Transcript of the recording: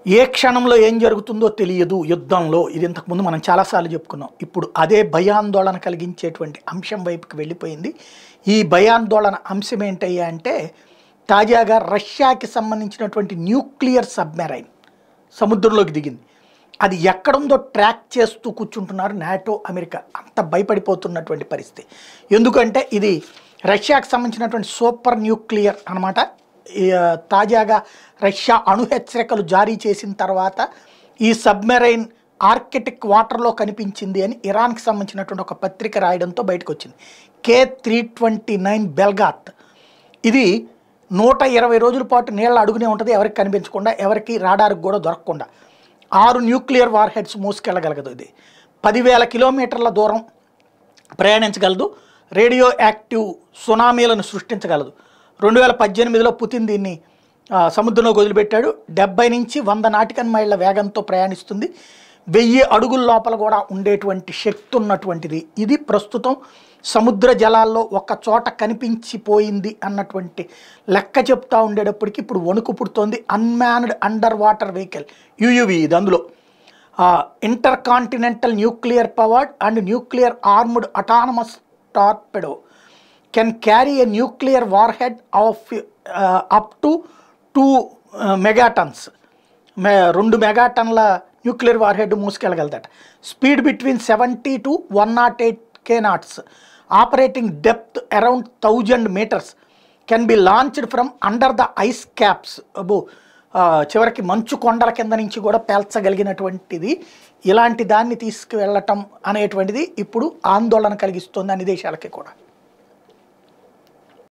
ఏ క్షణంలో ఏం జరుగుతుందో తెలియదు యుద్ధంలో ఇది ఇంతకుముందు మనం చాలాసార్లు చెప్పుకున్నాం ఇప్పుడు అదే భయాందోళన కలిగించేటువంటి అంశం వైపుకి వెళ్ళిపోయింది ఈ భయాందోళన అంశం ఏంటయ్యా అంటే తాజాగా రష్యాకి సంబంధించినటువంటి న్యూక్లియర్ సబ్మెరైన్ సముద్రంలోకి దిగింది అది ఎక్కడుందో ట్రాక్ చేస్తూ కూర్చుంటున్నారు నాటో అమెరికా అంత భయపడిపోతున్నటువంటి పరిస్థితి ఎందుకంటే ఇది రష్యాకి సంబంధించినటువంటి సూపర్ న్యూక్లియర్ అనమాట ఈ, ఆ, తాజాగా రష్యా అణు హెచ్చరికలు జారీ చేసిన తర్వాత ఈ సబ్మెరైన్ ఆర్కిటిక్ వాటర్లో కనిపించింది అని ఇరాన్కి సంబంధించినటువంటి ఒక పత్రిక రాయడంతో బయటకు వచ్చింది K three twenty nine Belgorod ఇది నూట ఇరవై రోజుల పాటు నీళ్ళ అడుగునే ఉంటుంది ఎవరికి కనిపించకుండా ఎవరికి రాడార్కి కూడా దొరకకుండా ఆరు న్యూక్లియర్ వార్ హెడ్స్ మోసుకెళ్ళగలగదు ఇది పదివేల కిలోమీటర్ల దూరం ప్రయాణించగలదు రేడియో యాక్టివ్ సునామీలను సృష్టించగలదు రెండు వేల పద్దెనిమిదిలో పుతిన్ దీన్ని ఆ, సముద్రంలోకి వదిలిపెట్టాడు డెబ్బై నుంచి వంద నాటికన్ మైళ్ళ వేగంతో ప్రయాణిస్తుంది వెయ్యి అడుగుల లోపల కూడా ఉండేటువంటి శక్తి ఉన్నటువంటిది ఇది ప్రస్తుతం సముద్ర జలాల్లో ఒక చోట కనిపించిపోయింది అన్నటువంటి లెక్క చెప్తా ఉండేటప్పటికి ఇప్పుడు వణుకు పుడుతోంది unmanned under water vehicle UUV ఇది అందులో intercontinental nuclear powered and nuclear armed autonomous torpedo can carry a nuclear warhead of up to two megatons మే రెండు మెగాటన్ల న్యూక్లియర్ వార్ హెడ్ మూసుకెళ్ళగలదట speed between seventy to one knot eight K knots operating depth around thousand metres can be launched from under the ice caps అబో ఆ, చివరికి మంచు కొండల కింద నుంచి కూడా పేల్చగలిగినటువంటిది ఇలాంటి దాన్ని తీసుకువెళ్ళటం అనేటువంటిది ఇప్పుడు ఆందోళన కలిగిస్తుంది అన్ని దేశాలకి కూడా